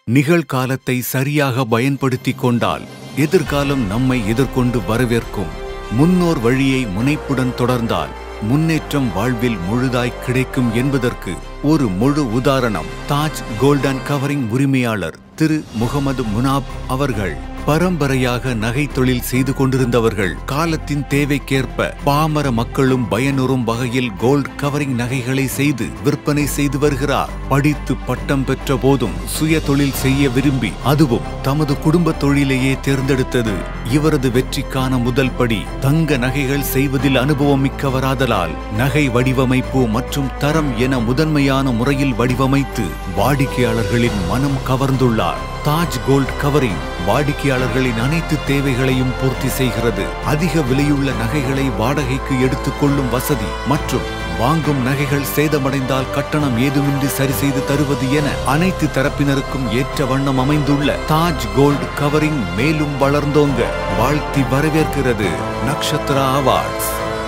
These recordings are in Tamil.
நிகழ்காலத்தை சரியாக பயன்படுத்திக் கொண்டால் எதிர்காலம் நம்மை எதிர்கொண்டு வரவேற்கும் முன்னோர் வழியை முனைப்புடன் தொடர்ந்தால் முன்னேற்றம் வாழ்வில் முழுதாய் கிடைக்கும் என்பதற்கு ஒரு முழு உதாரணம் தாஜ் கோல்டன் கவரிங் உரிமையாளர் திரு முகமது முனாப் அவர்கள் பரம்பரையாக நகை தொழில் செய்து கொண்டிருந்தவர்கள் காலத்தின் தேவைக்கேற்ப பாமர மக்களும் பயனுறும் வகையில் கோல்ட் கவரிங் நகைகளை செய்து விற்பனை செய்து வருகிறார் படித்து பட்டம் பெற்ற போதும் சுய தொழில் செய்ய விரும்பி அதுவும் தமது குடும்ப தொழிலையே தேர்ந்தெடுத்தது இவரது வெற்றிக்கான முதல் படி தங்க நகைகள் செய்வதில் அனுபவம் மிக்கவராதலால் நகை வடிவமைப்பு மற்றும் தரம் என முதன்மையான முறையில் வடிவமைத்து வாடிக்கையாளர்களின் மனம் கவர்ந்துள்ளார் தாஜ் கோல்ட் கவரிங் வாடிக்கையாளர்களின் அனைத்து தேவைகளையும் பூர்த்தி செய்கிறது அதிக விலையுள்ள நகைகளை வாடகைக்கு எடுத்துக்கொள்ளும் வசதி மற்றும் வாங்கும் நகைகள் சேதமடைந்தால் கட்டணம் ஏதுமின்றி சரி செய்து தருவது என அனைத்து தரப்பினருக்கும் ஏற்ற வண்ணம் அமைந்துள்ள தாஜ் கோல்ட் கவரிங் மேலும் வளர்ந்தோங்க வாழ்த்தி வரவேற்கிறது நக்ஷத்ரா அவார்ட்ஸ்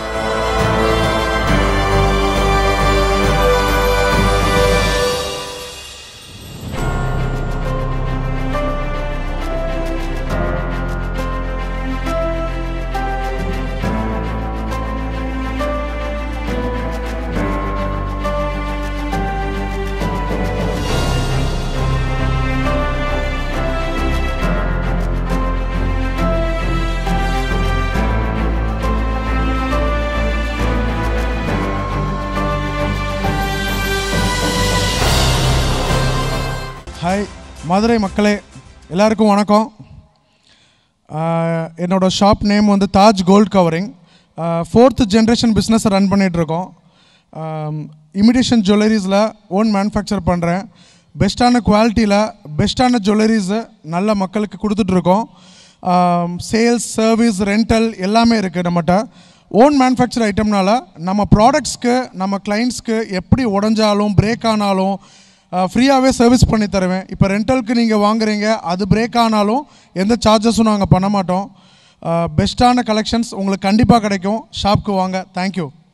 ஹாய் மதுரை மக்களே எல்லாருக்கும் வணக்கம் ஆஹ் என்னோட ஷாப் நேம் வந்து Taj gold covering fourth generation business run பண்ணிகிட்ருக்கோம் இமிடேஷன் ஜுவல்லரிஸில் ஓன் மேனுஃபேக்சர் பண்ணுறேன் பெஸ்ட்டான குவாலிட்டியில் பெஸ்ட்டான ஜுவல்லரிஸை நல்ல மக்களுக்கு கொடுத்துட்ருக்கோம் சேல்ஸ் சர்வீஸ் ரெண்டல் எல்லாமே இருக்குது நம்மகிட்ட ஓன் மேனுஃபேக்சர் ஐட்டம்னால நம்ம ப்ராடக்ட்ஸ்க்கு நம்ம கிளைண்ட்ஸ்க்கு எப்படி உடஞ்சாலும் பிரேக் ஆனாலும் ஃப்ரீயாகவே சர்வீஸ் பண்ணி தருவேன் இப்போ ரெண்டலுக்கு நீங்கள் வாங்குறீங்க அது பிரேக் ஆனாலும் எந்த சார்ஜஸும் நாங்கள் பண்ண மாட்டோம் பெஸ்ட்டான கலெக்ஷன்ஸ் உங்களுக்கு கண்டிப்பாக கிடைக்கும் ஷாப்க்கு வாங்க தேங்க்யூ